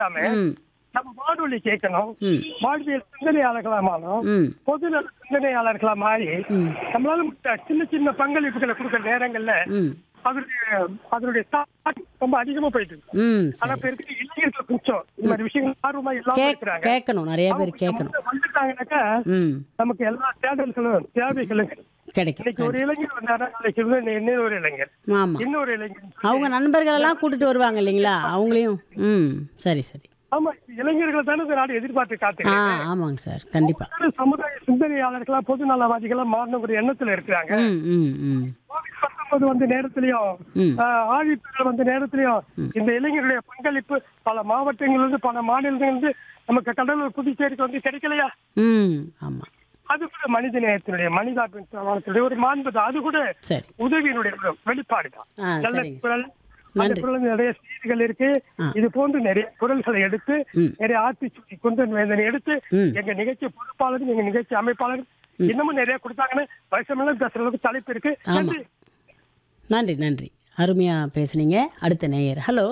இல்லாம ம் நம்ம வானொலி கேட்கணும் ம் வாழ்வியல் சிந்தனையாளர்களாமாலும் ம் பொது சிந்தனையாளர்களா மாறி நம்மளால முடிஞ்ச சின்ன சின்ன பங்களிப்புகளை கொடுக்குற நேரங்கள்ல ம் அதனுடைய அதனுடைய தாக்கம் ரொம்ப அதிகமா போயிட்டு இருக்கு ம் ஆனா சரி இப்ப இருக்கிற இளைஞர்கள் கொஞ்சம் இந்த மாதிரி விஷயங்கள் ஆர்வமா இல்லாம கேக் இருக்கிறாங்க கேட்கணும் நிறைய பேர் அவங்க கேட்கணும் வந்து வந்துட்டாங்கன்னாக்கா ம் நமக்கு எல்லா தேடல்களும் தேவைகளும் கிடைக்கும் இன்னைக்கு ஒரு இளைஞர் வந்தாரா நாளைக்கு இன்னொரு இன்னொரு இளைஞர் ஆமாம் இன்னொரு இளைஞர் அவங்க நண்பர்களெல்லாம் கூட்டிட்டு வருவாங்க இல்லைங்களா அவங்களையும் ம் சரி சரி ஆமா இளைஞர்களை தானே இந்த நாடு எதிர்பார்த்து ஆ காத்து ஆமாங்க சார் கண்டிப்பாக ஒவ்வொரு சமுதாய சிந்தனையாளர்களா பொது நலவாதிகளா மாறணுங்கிற எண்ணத்துல இருக்கிறாங்க ம் ம் ம் கோவிட் பத்தொன்பது வந்து நேரத்திலையும் ம். ஆஹ், ஆழிப்பேரல் வந்த நேரத்திலையும் இந்த இளைஞருடைய பங்களிப்பு பல மாவட்டங்கள்ல இருந்து பல மாநிலங்கள்ல இருந்து நமக்கு கடலூர் புதுச்சேரிக்கு வந்து கிடைக்கலையா ம் ஆமாம் அது கூட மனித நேயத்தினுடைய மனிதாபிமானத்தினுடைய ஒரு மாண்பு தான் அது கூட சரி உதவியினுடைய ஒரு வெளிப்பாடு தான் ஆ நல்ல சரிங்க குரல் அந்த நன்றி. குரல் நிறைய செய்திகள் இருக்கு ஆ. இது போன்று நிறைய குரல்களை எடுத்து ம். நிறைய ஆத்திச்சூடி குந்தன் வேந்தனை எடுத்து ம். எங்க நிகழ்ச்சி பொறுப்பாளரும் எங்க நிகழ்ச்சி அமைப்பாளரும் இன்னமும் நிறைய கொடுத்தாங்கன்னு வயசமெல்லாம் பேசுற அளவுக்கு தலைப்பு இருக்கு ஆமா. நன்றி. நன்றி நன்றி அருமையாக பேசுனீங்க அடுத்த நேயர் ஹலோ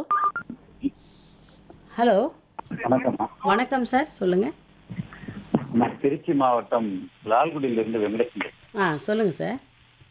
ஹலோ வணக்கம்மா வணக்கம் சார் சொல்லுங்கள் நான் திருச்சி மாவட்டம் லால்குடியிலிருந்து வெங்கடேசன் ஆ சொல்லுங்கள் சார்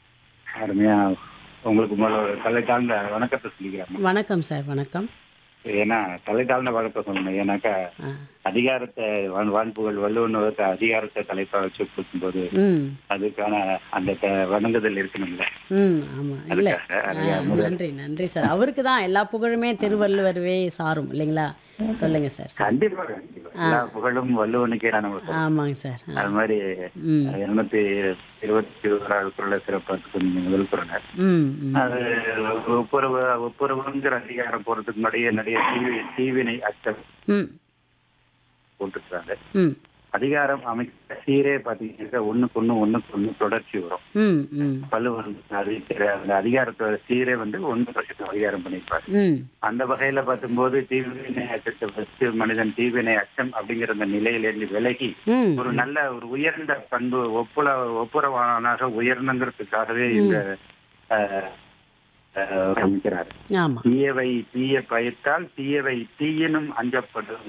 அருமையா உங்களுக்கு முதல்ல ஒரு தலை தாழ்ந்த வணக்கத்தை சொல்லிக்கிறேன் வணக்கம் சார் வணக்கம் ஏன்னா தலை தாழ்ந்த வணக்கம் சொல்லணும் ஏன்னாக்கா ஆ அதிகாரத்தை வான் வான்புகள் வல்லுநருக்கு அதிகாரத்தை தலைப்பா வச்சு கொடுக்கும்போது ம் அதுக்கான அந்த த- வணங்குதல் இருக்கணும்ல ம் ஆமாம் இல்லை அதுக்காக அது நன்றி நன்றி சார் அவருக்கு தான் எல்லா புகழுமே திருவள்ளுவர்வே சாரும் இல்லைங்களா சொல்லுங்க சார் சார் கண்டிப்பா கண்டிப்பா எல்லா புகழும் வள்ளுவனுக்கே நான் நம்ம சொல்றேன். ஆமாங்க சார் ஆ. அது மாதிரி ம் இருநூத்தி இருபத்தி ஓராவது குரலை சிறப்பாக முதல் குரல் ம் ம் அது ஒப்புரவு ஒப்புரவுங்கிற அதிகாரம் போறதுக்கு முன்னாடியே நிறைய தீவி தீவினை அச்சம் ம் போட்டுருக்காங்க ம் அதிகாரம் அமைக்க சீரே பாத்தீங்கன்னா ஒண்ணுக்கு ஒண்ணு ஒண்ணுக்கு ஒண்ணு தொடர்ச்சி வரும் ம் ம் வள்ளுவர் அறிவிக்கிற அந்த அதிகாரத்தோட சீரே வந்து ஒண்ணு வருஷத்துக்கு அதிகாரம் பண்ணியிருப்பாரு ம் அந்த வகையில பார்க்கும்போது தீவினை அச்சத்தை வச்சு மனிதன் தீவினை அச்சம் அப்படிங்கிற அந்த நிலையிலிருந்து விலகி ம் ஒரு நல்ல ஒரு உயர்ந்த பண்பு ஒப்புல ஒப்புரவானாக உயர்ந்தங்கிறதுக்காகவே இந்த அஹ், அஹ், அமைக்கிறாரு ஆமாம் தீயவை தீய பயத்தால் தீயவை தீயினும் அஞ்சப்படும்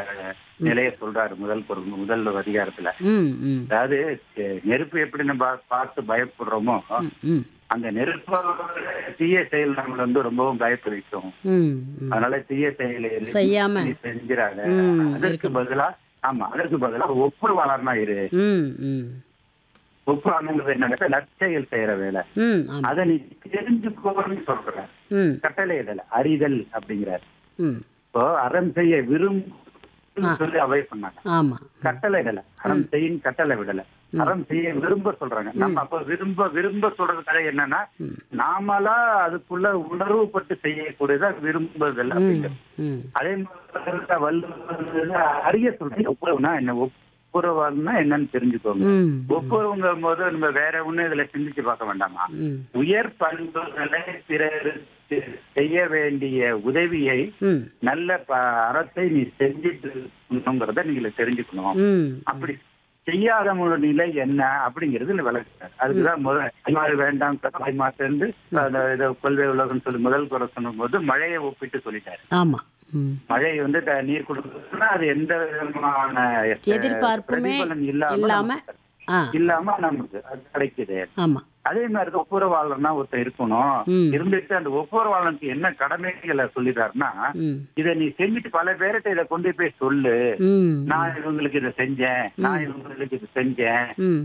நிலைய சொல்றாரு முதல் பொருள் முதல் அதிகாரத்துல ம் ம் அதாவது அஹ், நெருப்பு எப்படி நம்ம பார்த்து பயப்படுறோமோ ம் ம் அந்த நெருப்பு தீய செயல் நம்மள வந்து ரொம்பவும் பயப்படுவிக்கும் ம் ம் அதனால தீய செயலை செய்யாம. செஞ்சிடாத ம், அதற்கு பதிலா ஆமா அதற்கு பதிலா ஒப்புரவாளர்னா இரு ம் ம் ஒப்புரவாளங்கிறது என்னன்னா நற்செயல் செய்யற வேலை ம் ஆமாம் அதை நீ தெரிஞ்சுக்கோன்னு சொல்ற ம் கட்டளை இதழ் அறிதல் அப்படிங்கிறார் ம் இப்போ அறம் செய்ய விரும்ப சொல்லி அவாய்ட் பண்ணாங்க ஆமாம் கட்டளை இடல அறம் செய்யும் கட்டளை விடல அறம் செய்ய விரும்ப சொல்றாங்க நம்ம அப்ப விரும்ப விரும்ப சொல்றதுக்காக என்னன்னா நாமளா அதுக்குள்ள உணர்வுப்பட்டு செய்யக்கூடியதா விரும்புதல் அப்படிங்கிறது ம் அதே மாதிரி வல்லுவர்கள் அறிய சொல்றேன் ஒப்புரவுனா என்ன ஒப்புரவாள்னா என்னன்னு தெரிஞ்சுக்கோங்க ம் ஒப்புரவுங்கும் போது நம்ம வேற ஒண்ணு இதுல சிந்திச்சு பார்க்க வேண்டாமா ம் உயர் பண்புகளை பிறருக்கு செய்ய வேண்டிய உதவியை ம் நல்ல ப- அறத்தை நீ செஞ்சுட்டு இருக்கணுங்கிறத நீங்க தெரிஞ்சுக்கணும் ம் அப்படி செய்யாதவங்களோட நிலை என்ன அப்படிங்கிறது இதுல விளக்குறாரு அதுக்குதான் முதல் கைமாறு வேண்டாம் கைமாற்று அந்த இதை கொள்கை உலகம் சொல்லி முதல் குறை சொல்லும் போது மழையை ஒப்பிட்டு சொல்லிட்டாரு ஆமாம் ம் மழை வந்து த- நீர் கொடுக்கணும்னா அது எந்த விதமான எதிர்பார்ப்புமே பிரதிபலன் இல்லாம இல்லாம நமக்கு- ஆ இல்லாம நமக்கு அது கிடைக்குது ஆமாம் அதே மாதிரி தான் ஒப்புரவாளர்னா ஒருத்தர் இருக்கணும் ம். இருந்துட்டு அந்த ஒப்புரவாளனுக்கு என்ன கடமைகளை சொல்லிடுறாருன்னா ம் இதை நீ செஞ்சுட்டு பல பேர்கிட்ட இதை கொண்டு போய் சொல்லு ம் நான் இவங்களுக்கு இதை செஞ்சேன் நான் இவங்களுக்கு இது செஞ்சேன் ம்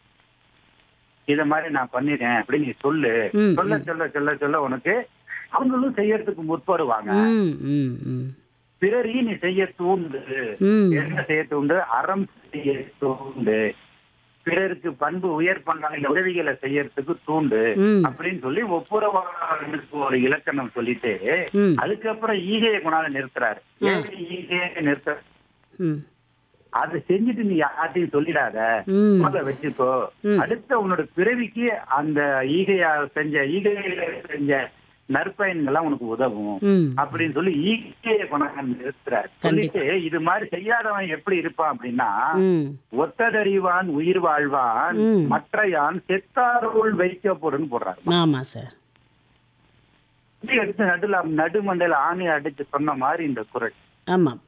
இத மாதிரி நான் பண்ணிட்டேன் அப்படின்னு நீ சொல்லு ம், சொல்ல சொல்ல சொல்ல சொல்ல உனக்கு அவங்களும் செய்யறதுக்கு முற்படுவாங்க ம் ம் ம் பிறரையும் நீ செய்ய தூண்டு ம் என்ன செய்ய தூண்டு அறம் செய்ய தூண்டு பிறருக்கு பண்பு உயர் பண்ணாங்க உதவிகளை செய்யறதுக்கு தூண்டு ம் அப்படின்னு சொல்லி ஒப்புரவாளனுக்கு ஒரு இலக்கணம் சொல்லிட்டு ம் அதுக்கப்புறம் ஈகையை கொண்டாந்து நிறுத்துறாரு ஏன் ஈகையை நிறுத்த ம் அதை செஞ்சுட்டு நீ யார்ட்டையும் சொல்லிடாத ம் முதல்ல வச்சுக்கோ ம். அடுத்த உன்னோட பிறவிக்கு அந்த ஈகையா செஞ்ச ஈகையில செஞ்ச நற்பயன்கள்லாம் உனக்கு உதவும் ம் அப்படின்னு சொல்லி ஈகையை கொண்டாந்து நிறுத்துறாரு சொல்லிட்டு இது மாதிரி செய்யாதவன் எப்படி இருப்பான் அப்படின்னா ம் ஒத்ததறிவான் உயிர் வாழ்வான் ம். மற்றையான் செத்தாருள் வைக்கப்படும் போடுறாரு ஆமாம் சார் இப்படி எடுத்து நடுல நடுமண்டையில ஆணி அடிச்சு சொன்ன மாதிரி இந்த குரல் ஆமாம்